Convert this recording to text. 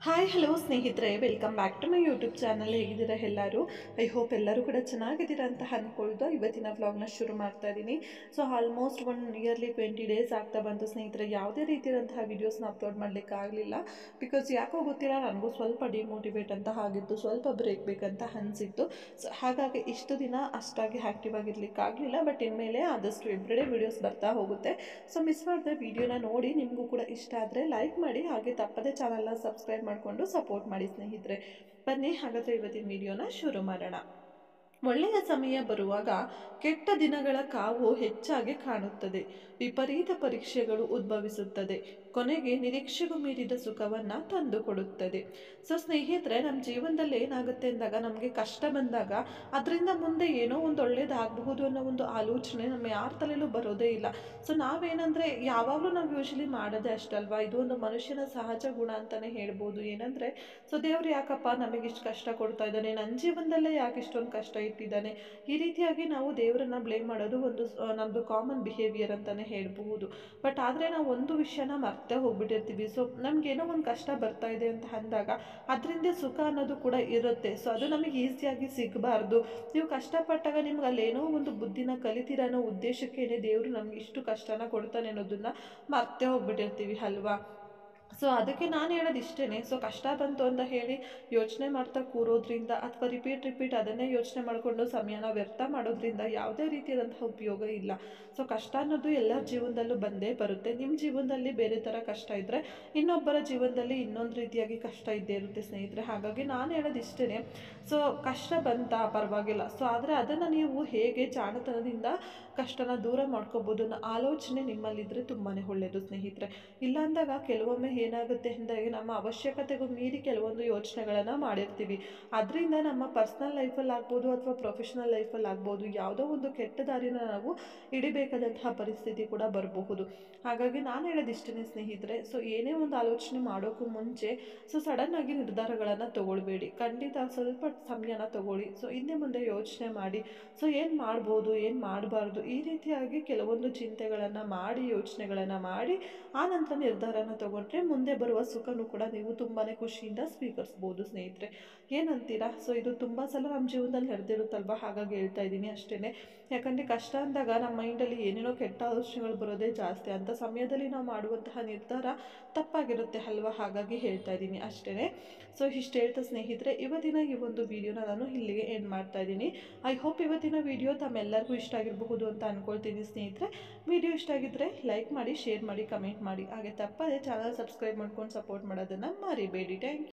hi hello ಸ್ನೇಹಿತರೆ welcome back to my YouTube channel ಹೇಗಿದ್ದೀರಾ ಎಲ್ಲರೂ ಐ ಹೋಪ್ ಎಲ್ಲರೂ ಕೂಡ ಚೆನ್ನಾಗಿದ್ದೀರಾ ಅಂತ ಅಂದ್ಕೊಳ್ದು ಇವತ್ತಿನ ವ್ಲಾಗ್ನ ಶುರು ಮಾಡ್ತಾ ಇದ್ದೀನಿ so almost one nearly twenty days ಆಗ್ತಾ ಬಂತು ಸ್ನೇಹಿತರೆ ಯಾವುದೇ ರೀತಿಯಾದಂತಹ ವೀಡಿಯೋಸ್ನ ಅಪ್ಲೋಡ್ ಮಾಡಲಿಕ್ಕೆ ಆಗಲಿಲ್ಲ ಬಿಕಾಸ್ ಯಾಕೋ ಗೊತ್ತಿಲ್ಲ ನನಗೂ ಸ್ವಲ್ಪ ಡಿಮೋಟಿವೇಟ್ ಅಂತ ಆಗಿತ್ತು ಸ್ವಲ್ಪ ಬ್ರೇಕ್ ಬೇಕಂತ ಅನಿಸಿತ್ತು ಸೊ ಹಾಗಾಗಿ ಇಷ್ಟು ದಿನ ಅಷ್ಟಾಗಿ ಆ್ಯಕ್ಟಿವ್ ಆಗಿರ್ಲಿಕ್ಕೆ ಆಗಲಿಲ್ಲ ಬಟ್ ಇನ್ಮೇಲೆ ಆದಷ್ಟು ಎವ್ರಿಡೇ ವೀಡಿಯೋಸ್ ಬರ್ತಾ ಹೋಗುತ್ತೆ ಸೊ ಮಿಸ್ ಮಾಡಿದೆ ವಿಡಿಯೋನ ನೋಡಿ ನಿಮಗೂ ಕೂಡ ಇಷ್ಟ ಆದರೆ ಲೈಕ್ ಮಾಡಿ ಹಾಗೆ ತಪ್ಪದೇ ಚಾನಲ್ನ ಸಬ್ಸ್ಕ್ರೈಬ್ ಮಾಡಿಕೊಂಡು ಸಪೋರ್ಟ್ ಮಾಡಿ ಸ್ನೇಹಿತರೆ ಬನ್ನಿ ಹಾಗಾದರೆ ಇವತ್ತಿನ ವಿಡಿಯೋನ ಶುರು ಮಾಡೋಣ ಒಳ್ಳೆಯ ಸಮಯ ಬರುವಾಗ ಕೆಟ್ಟ ದಿನಗಳ ಕಾವು ಹೆಚ್ಚಾಗಿ ಕಾಣುತ್ತದೆ ವಿಪರೀತ ಪರೀಕ್ಷೆಗಳು ಉದ್ಭವಿಸುತ್ತದೆ ಕೊನೆಗೆ ನಿರೀಕ್ಷೆಗೂ ಮೀರಿದ ಸುಖವನ್ನು ತಂದುಕೊಡುತ್ತದೆ ಸೊ ಸ್ನೇಹಿತರೆ ನಮ್ಮ ಜೀವನದಲ್ಲಿ ಏನಾಗುತ್ತೆ ಅಂದಾಗ ನಮಗೆ ಕಷ್ಟ ಬಂದಾಗ ಅದರಿಂದ ಮುಂದೆ ಏನೋ ಒಂದು ಒಳ್ಳೇದಾಗಬಹುದು ಅನ್ನೋ ಒಂದು ಆಲೋಚನೆ ನಮ್ಮ ಯಾರ ತಲೆಯಲ್ಲೂ ಬರೋದೇ ಇಲ್ಲ ಸೊ ನಾವೇನಂದರೆ ಯಾವಾಗಲೂ ನಾವು ಯೂಶಲಿ ಮಾಡೋದೇ ಅಷ್ಟಲ್ವಾ ಇದು ಒಂದು ಮನುಷ್ಯನ ಸಹಜ ಗುಣ ಅಂತಲೇ ಹೇಳ್ಬೋದು ಏನಂದರೆ ಸೊ ದೇವ್ರು ಯಾಕಪ್ಪ ನಮಗೆ ಇಷ್ಟು ಕಷ್ಟ ಕೊಡ್ತಾ ಇದ್ದಾನೆ ನನ್ನ ಜೀವನದಲ್ಲೇ ಯಾಕೆ ಇಷ್ಟೊಂದು ಕಷ್ಟ ಇಟ್ಟಿದ್ದಾನೆ ಈ ರೀತಿಯಾಗಿ ನಾವು ದೇವರನ್ನ ಬ್ಲೇಮ್ ಮಾಡೋದು ಒಂದು ಸ- ನಮ್ಮದು ಕಾಮನ್ ಬಿಹೇವಿಯರ್ ಅಂತಲೇ ಹೇಳ್ಬಹುದು ಬಟ್ ಆದರೆ ನಾವು ಒಂದು ವಿಷಯನ ಮರ್ತೇ ಹೋಗ್ಬಿಟ್ಟಿರ್ತೀವಿ ಸೊ ನಮಗೇನೋ ಒಂದು ಕಷ್ಟ ಬರ್ತಾ ಇದೆ ಅಂತ ಅಂದಾಗ ಅದರಿಂದ ಸುಖ ಅನ್ನೋದು ಕೂಡ ಇರುತ್ತೆ ಸೊ ಅದು ನಮಗೆ ಈಸಿಯಾಗಿ ಸಿಗಬಾರ್ದು ನೀವು ಕಷ್ಟಪಟ್ಟಾಗ ನಿಮ್ಗೆ ಅಲ್ಲೇನೋ ಒಂದು ಬುದ್ಧಿನ ಕಲಿತೀರ ಅನ್ನೋ ಉದ್ದೇಶಕ್ಕೇನೆ ದೇವರು ನಮ್ಗೆ ಇಷ್ಟು ಕಷ್ಟನ ಕೊಡ್ತಾನೆ ಅನ್ನೋದನ್ನ ಮರ್ತೇ ಹೋಗ್ಬಿಟ್ಟಿರ್ತೀವಿ ಅಲ್ವಾ ಸೊ ಅದಕ್ಕೆ ನಾನು ಹೇಳೋದು ಇಷ್ಟೇ ಸೊ ಕಷ್ಟ ಬಂತು ಅಂತ ಹೇಳಿ ಯೋಚನೆ ಮಾಡ್ತಾ ಕೂರೋದ್ರಿಂದ ಅಥವಾ ರಿಪೀಟ್ ರಿಪೀಟ್ ಅದನ್ನೇ ಯೋಚನೆ ಮಾಡಿಕೊಂಡು ಸಮಯನ ವ್ಯರ್ಥ ಮಾಡೋದ್ರಿಂದ ಯಾವುದೇ ರೀತಿಯಾದಂತಹ ಉಪಯೋಗ ಇಲ್ಲ ಸೊ ಕಷ್ಟ ಅನ್ನೋದು ಎಲ್ಲರ ಜೀವನದಲ್ಲೂ ಬಂದೇ ಬರುತ್ತೆ ನಿಮ್ಮ ಜೀವನದಲ್ಲಿ ಬೇರೆ ಥರ ಕಷ್ಟ ಇದ್ದರೆ ಇನ್ನೊಬ್ಬರ ಜೀವನದಲ್ಲಿ ಇನ್ನೊಂದು ರೀತಿಯಾಗಿ ಕಷ್ಟ ಇದ್ದೇ ಇರುತ್ತೆ ಸ್ನೇಹಿತರೆ ಹಾಗಾಗಿ ನಾನು ಹೇಳೋದು ಇಷ್ಟೇ ಸೊ ಕಷ್ಟ ಬಂತಾ ಪರವಾಗಿಲ್ಲ ಸೊ ಆದರೆ ಅದನ್ನು ನೀವು ಹೇಗೆ ಜಾಣತನದಿಂದ ಕಷ್ಟನ ದೂರ ಮಾಡ್ಕೋಬೋದು ಅನ್ನೋ ಆಲೋಚನೆ ನಿಮ್ಮಲ್ಲಿದ್ದರೆ ತುಂಬಾ ಒಳ್ಳೆಯದು ಸ್ನೇಹಿತರೆ ಇಲ್ಲ ಅಂದಾಗ ಕೆಲವೊಮ್ಮೆ ಏನಾಗುತ್ತೆ ಅಂದರೆ ನಮ್ಮ ಅವಶ್ಯಕತೆಗೂ ಮೀರಿ ಕೆಲವೊಂದು ಯೋಚನೆಗಳನ್ನು ಮಾಡಿರ್ತೀವಿ ಅದರಿಂದ ನಮ್ಮ ಪರ್ಸ್ನಲ್ ಲೈಫಲ್ಲಿ ಆಗ್ಬೋದು ಅಥವಾ ಪ್ರೊಫೆಷನಲ್ ಲೈಫಲ್ಲಿ ಆಗ್ಬೋದು ಯಾವುದೋ ಒಂದು ಕೆಟ್ಟ ದಾರಿನ ನಾವು ಹಿಡಿಬೇಕಾದಂತಹ ಪರಿಸ್ಥಿತಿ ಕೂಡ ಬರಬಹುದು ಹಾಗಾಗಿ ನಾನು ಹೇಳೋದು ಇಷ್ಟೇ ಸ್ನೇಹಿತರೆ ಸೊ ಏನೇ ಒಂದು ಆಲೋಚನೆ ಮಾಡೋಕ್ಕೂ ಮುಂಚೆ ಸೊ ಸಡನ್ನಾಗಿ ನಿರ್ಧಾರಗಳನ್ನು ತಗೊಳ್ಬೇಡಿ ಖಂಡಿತ ಸ್ವಲ್ಪ ಸಮಯನ ತಗೊಳ್ಳಿ ಸೊ ಹಿಂದೆ ಮುಂದೆ ಯೋಚನೆ ಮಾಡಿ ಸೊ ಏನು ಮಾಡ್ಬೋದು ಏನು ಮಾಡಬಾರ್ದು ಈ ರೀತಿಯಾಗಿ ಕೆಲವೊಂದು ಚಿಂತೆಗಳನ್ನು ಮಾಡಿ ಯೋಚನೆಗಳನ್ನು ಮಾಡಿ ಆ ನಂತರ ನಿರ್ಧಾರನ ತಗೊಂಡ್ರೆ ಮುಂದೆ ಬರುವ ಸುಖನೂ ಕೂಡ ನೀವು ತುಂಬಾ ಖುಷಿಯಿಂದ ಸ್ವೀಕರಿಸ್ಬೋದು ಸ್ನೇಹಿತರೆ ಏನಂತೀರಾ ಸೊ ಇದು ತುಂಬ ಸಲ ನಮ್ಮ ಜೀವನದಲ್ಲಿ ನಡೆದಿರುತ್ತಲ್ವ ಹಾಗಾಗಿ ಹೇಳ್ತಾ ಇದ್ದೀನಿ ಅಷ್ಟೇ ಯಾಕಂದರೆ ಕಷ್ಟ ಅಂದಾಗ ನಮ್ಮ ಮೈಂಡಲ್ಲಿ ಏನೇನೋ ಕೆಟ್ಟ ಆಲೋಚನೆಗಳು ಬರೋದೇ ಜಾಸ್ತಿ ಅಂಥ ಸಮಯದಲ್ಲಿ ನಾವು ಮಾಡುವಂತಹ ನಿರ್ಧಾರ ತಪ್ಪಾಗಿರುತ್ತೆ ಅಲ್ವಾ ಹಾಗಾಗಿ ಹೇಳ್ತಾ ಇದ್ದೀನಿ ಅಷ್ಟೇ ಸೊ ಇಷ್ಟು ಹೇಳ್ತಾ ಸ್ನೇಹಿತರೆ ಇವತ್ತಿನ ಈ ಒಂದು ವಿಡಿಯೋನ ನಾನು ಇಲ್ಲಿಗೆ ಎಂಡ್ ಮಾಡ್ತಾ ಇದ್ದೀನಿ ಐ ಹೋಪ್ ಇವತ್ತಿನ ವಿಡಿಯೋ ತಮ್ಮೆಲ್ಲರಿಗೂ ಇಷ್ಟ ಆಗಿರಬಹುದು ಅಂತ ಅಂದ್ಕೊಳ್ತೀನಿ ಸ್ನೇಹಿತರೆ ವಿಡಿಯೋ ಇಷ್ಟ ಆಗಿದ್ದರೆ ಲೈಕ್ ಮಾಡಿ ಶೇರ್ ಮಾಡಿ ಕಮೆಂಟ್ ಮಾಡಿ ಹಾಗೆ ತಪ್ಪದೆ ಚಾನಲ್ ಸಬ್ಸ್ಕ್ರೈಬ್ ಮಾಡ್ಕೊಂಡು ಸಪೋರ್ಟ್ ಮಾಡೋದನ್ನು ಮರಿಬೇಡಿ ಥ್ಯಾಂಕ್